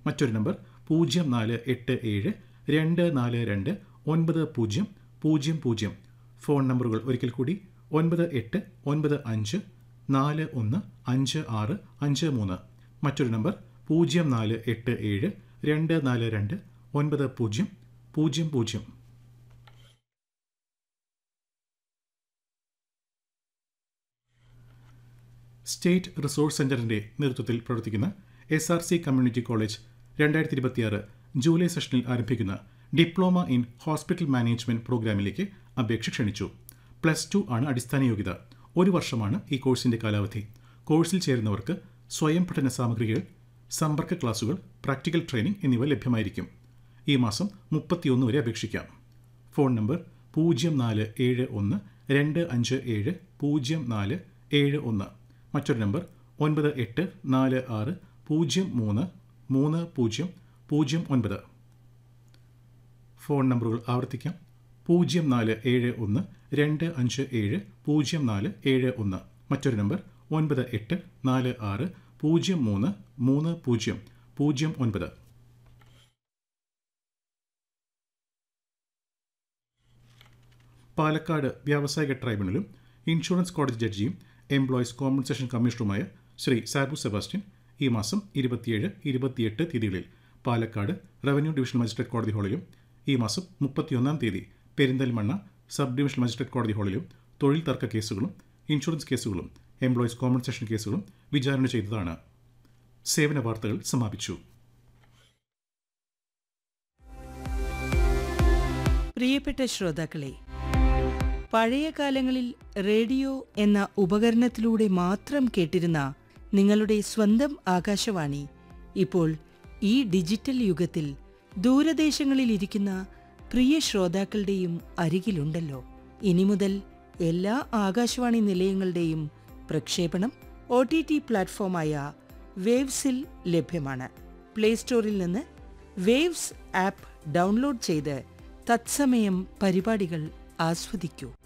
മറ്റൊരു നമ്പർ പൂജ്യം നാല് എട്ട് ഏഴ് രണ്ട് നാല് രണ്ട് ഒൻപത് പൂജ്യം പൂജ്യം പൂജ്യം ഫോൺ നമ്പറുകൾ ഒരിക്കൽ കൂടി ഒൻപത് എട്ട് ഒൻപത് അഞ്ച് നാല് ഒന്ന് അഞ്ച് ആറ് അഞ്ച് മൂന്ന് മറ്റൊരു നമ്പർ പൂജ്യം നാല് എട്ട് ഏഴ് രണ്ട് നാല് രണ്ട് ഒൻപത് പൂജ്യം പൂജ്യം പൂജ്യം സ്റ്റേറ്റ് റിസോഴ്സ് സെന്ററിന്റെ നേതൃത്വത്തിൽ പ്രവർത്തിക്കുന്ന S R C community college രണ്ടായിരത്തി ഇരുപത്തിയാറ് ജൂലൈ സെഷനിൽ ആരംഭിക്കുന്ന ഡിപ്ലോമ ഇൻ ഹോസ്പിറ്റൽ മാനേജ്മെന്റ് പ്രോഗ്രാമിലേക്ക് അപേക്ഷ ക്ഷണിച്ചു പ്ലസ് ടു ആണ് അടിസ്ഥാന യോഗ്യത ഒരു വർഷമാണ് ഈ കോഴ്സിന്റെ കാലാവധി കോഴ്സിൽ ചേരുന്നവർക്ക് സ്വയം പഠന സാമഗ്രികൾ സമ്പർക്ക ക്ലാസുകൾ പ്രാക്ടിക്കൽ ട്രെയിനിംഗ് എന്നിവ ലഭ്യമായിരിക്കും ഈ മാസം മുപ്പത്തിയൊന്ന് വരെ അപേക്ഷിക്കാം ഫോൺ നമ്പർ പൂജ്യം നാല് ഏഴ് ഒന്ന് രണ്ട് അഞ്ച് ഏഴ് പൂജ്യം നാല് ഏഴ് ഒന്ന് മറ്റൊരു നമ്പർ ഒൻപത് എട്ട് നാല് ആറ് പൂജ്യം മൂന്ന് മൂന്ന് പൂജ്യം പൂജ്യം ഒൻപത് ഫോൺ നമ്പറുകൾ ആവർത്തിക്കാം പൂജ്യം നാല് ഏഴ് ഒന്ന് രണ്ട് അഞ്ച് ഏഴ് പൂജ്യം നാല് ഏഴ് ഒന്ന് മറ്റൊരു നമ്പർ ഒൻപത് എട്ട് നാല് ആറ് പൂജ്യം മൂന്ന് മൂന്ന് പൂജ്യം പൂജ്യം ഒൻപത് പാലക്കാട് വ്യാവസായിക ട്രൈബ്യൂണലും ഇൻഷുറൻസ് കോടതി ജഡ്ജിയും എംപ്ലോയീസ് കോമ്പൻസേഷൻ കമ്മീഷണറുമായ ശ്രീ സാബു സെബാസ്റ്റ്യൻ ഈ മാസം ഇരുപത്തിയേഴ് ഇരുപത്തിയെട്ട് തീയതികളിൽ പാലക്കാട് റവന്യൂ ഡിവിഷൻ മജിസ്ട്രേറ്റ് കോടതി ഹാളിലും ഈ മാസം മുപ്പത്തിയൊന്നാം തീയതി പെരിന്തൽമണ്ണ സബ് ഡിവിഷൻ മജിസ്ട്രേറ്റ് കോടതി ഹാളിലും തൊഴിൽ തർക്ക കേസുകളും ഇൻഷുറൻസ് കേസുകളും എംപ്ലോയീസ് കോമ്പൻസേഷൻ കേസുകളും വിചാരണ ചെയ്തതാണ് സേവന വാർത്തകൾ സമാപിച്ചു പ്രിയപ്പെട്ട ശ്രോതാക്കളെ പഴയ കാലങ്ങളിൽ റേഡിയോ എന്ന ഉപകരണത്തിലൂടെ മാത്രം കേട്ടിരുന്ന നിങ്ങളുടെ സ്വന്തം ആകാശവാണി ഇപ്പോൾ ഈ ഡിജിറ്റൽ യുഗത്തിൽ ദൂരദേശങ്ങളിൽ ഇരിക്കുന്ന പ്രിയ ശ്രോതാക്കളുടെയും അരികിലുണ്ടല്ലോ ഇനി മുതൽ എല്ലാ ആകാശവാണി നിലയങ്ങളുടെയും പ്രക്ഷേപണം ഒ ടി ടി പ്ലാറ്റ്ഫോമായ വേവ്സിൽ ലഭ്യമാണ് പ്ലേ സ്റ്റോറിൽ നിന്ന് വേവ്സ് ആപ്പ് ഡൗൺലോഡ് ചെയ്ത് തത്സമയം പരിപാടികൾ ആസ്വദിക്കൂ